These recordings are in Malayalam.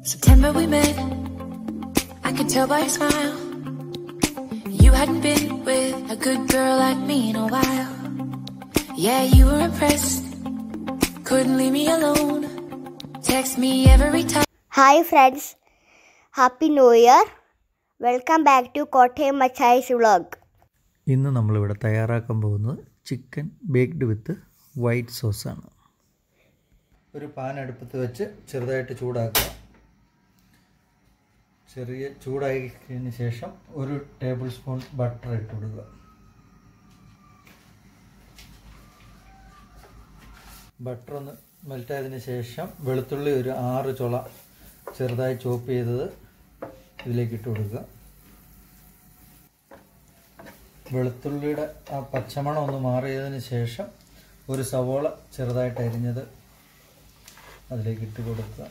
September we met. I could tell by your smile. You hadn't been with a good girl like me in a while. Yeah, you were impressed. Couldn't leave me alone. Text me every time. Hi friends happy new year welcome back to Kottayam മച്ചായ്സ് വ്ളോഗ് ഇന്ന് നമ്മളിവിടെ തയ്യാറാക്കാൻ പോകുന്നത് ചിക്കൻ ബേക്ക്ഡ് വിത്ത് വൈറ്റ് സോസാണ് ഒരു പാൻ അടുപ്പത്ത് വെച്ച് ചെറുതായിട്ട് ചൂടാക്കുക ചെറിയ ചൂടായതിന് ശേഷം ഒരു ടേബിൾ സ്പൂൺ ബട്ടർ ഇട്ട് കൊടുക്കുക ബട്ടർ ഒന്ന് മെൽറ്റായതിന് ശേഷം വെളുത്തുള്ളി ഒരു ആറ് ചുള ചെറുതായി ചോപ്പ് ചെയ്തത് ഇതിലേക്ക് ഇട്ട് കൊടുക്കുക വെളുത്തുള്ളിയുടെ ആ പച്ചമണം ഒന്ന് മാറിയതിന് ശേഷം ഒരു സവോള ചെറുതായിട്ട് അരിഞ്ഞത് അതിലേക്ക് ഇട്ട് കൊടുക്കുക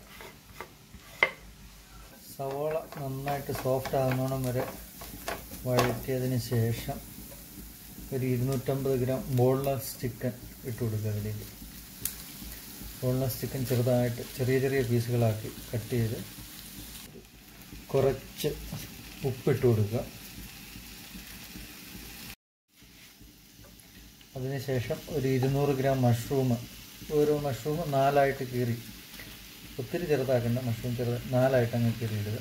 സവോള നന്നായിട്ട് സോഫ്റ്റ് ആകുന്നോണം വരെ വഴറ്റിയതിന് ശേഷം ഒരു ഇരുന്നൂറ്റമ്പത് ഗ്രാം ബോൺലെസ് ചിക്കൻ ഇട്ട് കൊടുക്കുക അതിലേക്ക് ബോൺലെസ് ചിക്കൻ ചെറുതായിട്ട് ചെറിയ ചെറിയ പീസുകളാക്കി കട്ട് ചെയ്ത് കുറച്ച് ഉപ്പിട്ട് കൊടുക്കുക അതിനുശേഷം ഒരു ഇരുന്നൂറ് ഗ്രാം മഷ്റൂം ഓരോ മഷ്റൂം നാലായിട്ട് കീറി ഒത്തിരി ചെറുതാക്കേണ്ട മഷ്റൂം ചെറുത് നാലായിട്ട് അങ്ങ് കീറിയിടുക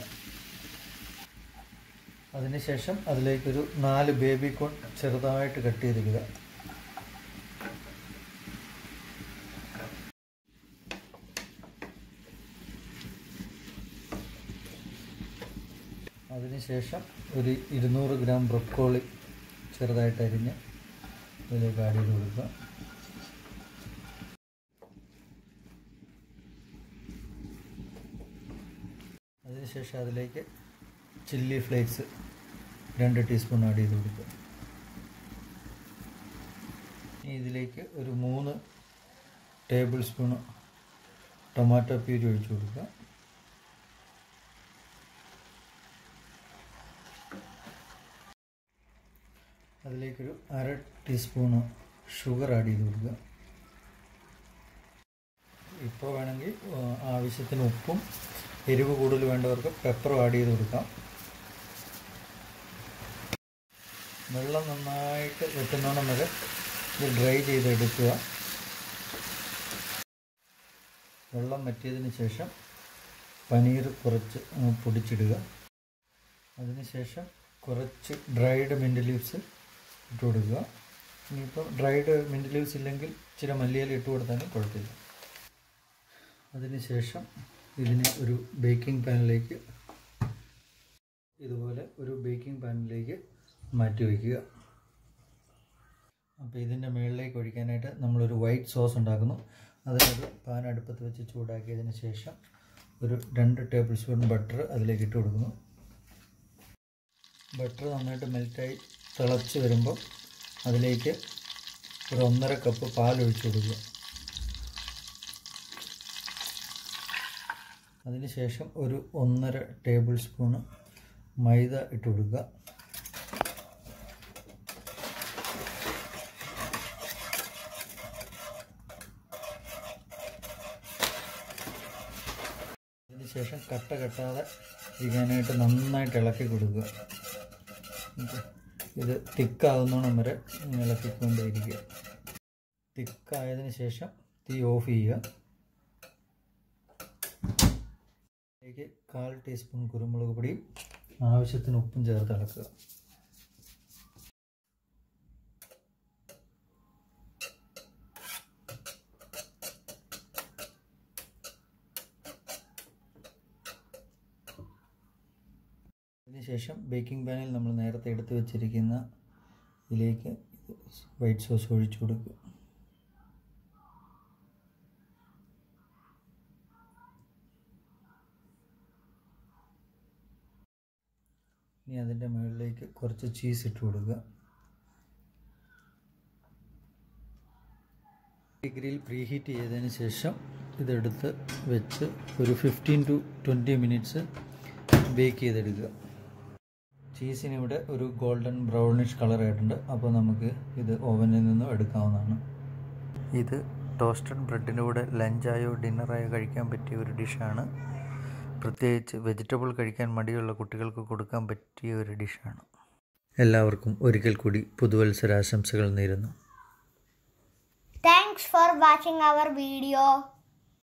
അതിനുശേഷം അതിലേക്കൊരു നാല് ബേബി കോൺ ചെറുതായിട്ട് കട്ട് ചെയ്തിടുക അതിനുശേഷം ഒരു ഇരുന്നൂറ് ഗ്രാം ബ്രൊക്കോളി ചെറുതായിട്ട് അരിഞ്ഞ് ഇതിലേക്ക് ആഡ് ചെയ്ത് കൊടുക്കുക അതിനുശേഷം അതിലേക്ക് ചില്ലി ഫ്ലേക്സ് രണ്ട് ടീസ്പൂൺ ആഡ് ചെയ്ത് കൊടുക്കുക ഇനി ഇതിലേക്ക് ഒരു മൂന്ന് ടേബിൾ സ്പൂൺ ടൊമാറ്റോ പ്യൂരി ഒഴിച്ചു കൊടുക്കുക അതിലേക്കൊരു അര ടീസ്പൂണ് ഷുഗർ ആഡ് ചെയ്ത് കൊടുക്കുക ഇപ്പോൾ വേണമെങ്കിൽ ആ, ആവശ്യത്തിന് ഉപ്പും എരിവ് കൂടുതൽ വേണ്ടവർക്ക് പെപ്പറും ആഡ് ചെയ്ത് കൊടുക്കാം വെള്ളം നന്നായിട്ട് വെട്ടുന്നോണം വരെ ഇത് ഡ്രൈ ചെയ്തെടുക്കുക വെള്ളം വറ്റിയതിന് ശേഷം പനീർ കുറച്ച് ആ, പൊടിച്ചിടുക അതിനുശേഷം കുറച്ച് ഡ്രൈഡ് മിൻറ്റ് ലീവ്സ് ഇട്ട് കൊടുക്കുക ഇനിയിപ്പോൾ ഡ്രൈഡ് മിൻറ്റ് ലീവ്സ് ഇല്ലെങ്കിൽ ഇച്ചിരി മല്ലിയില ഇട്ട് കൊടുത്താലും കുഴപ്പമില്ല അതിനുശേഷം ഇതിനെ ഒരു ബേക്കിംഗ് പാനിലേക്ക് ഇതുപോലെ ഒരു ബേക്കിംഗ് പാനിലേക്ക് മാറ്റി വയ്ക്കുക അപ്പോൾ ഇതിൻ്റെ മുകളിലേക്ക് ഒഴിക്കാനായിട്ട് നമ്മളൊരു വൈറ്റ് സോസ് ഉണ്ടാക്കുന്നു അതിനൊരു പാൻ അടുപ്പത്ത് വെച്ച് ചൂടാക്കിയതിന് ശേഷം ഒരു രണ്ട് ടേബിൾ സ്പൂൺ ബട്ടർ അതിലേക്ക് ഇട്ട് കൊടുക്കുന്നു ബട്ടർ നന്നായിട്ട് മെൽറ്റായി തിളച്ച് വരുമ്പോൾ അതിലേക്ക് ഒരു ഒന്നര കപ്പ് പാൽ ഒഴിച്ചു കൊടുക്കുക അതിനുശേഷം ഒരു ഒന്നര ടേബിൾ സ്പൂണ് മൈദ ഇട്ട് കൊടുക്കുക അതിനുശേഷം കട്ട കെട്ടാതെ ഇരിക്കാനായിട്ട് നന്നായിട്ട് ഇളക്കി കൊടുക്കുക ഓക്കേ. ഇത് തിക്കാകുന്നോണം വരെ ഇളക്കിക്കൊണ്ടേയിരിക്കുക തിക്കായതിന് ശേഷം തീ ഓഫ് ചെയ്യുക ഇതിലേക്ക് കാൽ ടീസ്പൂൺ കുരുമുളക് പൊടിയും ആവശ്യത്തിന് ഉപ്പും ചേർത്ത് ഇളക്കുക അതിനുശേഷം ബേക്കിംഗ് പാനിൽ നമ്മൾ നേരത്തെ എടുത്തു വെച്ചിരിക്കുന്ന ഇതിലേക്ക് വൈറ്റ് സോസ് ഒഴിച്ചു കൊടുക്കുക ഇനി അതിൻ്റെ മുകളിലേക്ക് കുറച്ച് ചീസ് ഇട്ട് കൊടുക്കുക ഡിഗ്രിയിൽ പ്രീഹീറ്റ് ചെയ്തതിന് ശേഷം ഇതെടുത്ത് വെച്ച് ഒരു fifteen to twenty minutes bake ചെയ്തെടുക്കുക ചീസിന് ഇവിടെ ഒരു ഗോൾഡൻ ബ്രൗണിഷ് കളർ ആയിട്ടുണ്ട് അപ്പോൾ നമുക്ക് ഇത് ഓവനിൽ നിന്ന് എടുക്കാവുന്നതാണ് ഇത് ടോസ്റ്റഡ് ബ്രെഡിൻ്റെ കൂടെ ലഞ്ചായോ ഡിന്നറായോ കഴിക്കാൻ പറ്റിയ ഒരു ഡിഷാണ് പ്രത്യേകിച്ച് വെജിറ്റബിൾ കഴിക്കാൻ മടിയുള്ള കുട്ടികൾക്ക് കൊടുക്കാൻ പറ്റിയ ഒരു ഡിഷാണ് എല്ലാവർക്കും ഒരിക്കൽ കൂടി പുതുവത്സരാശംസകൾ നേരുന്നു Thanks for watching our video.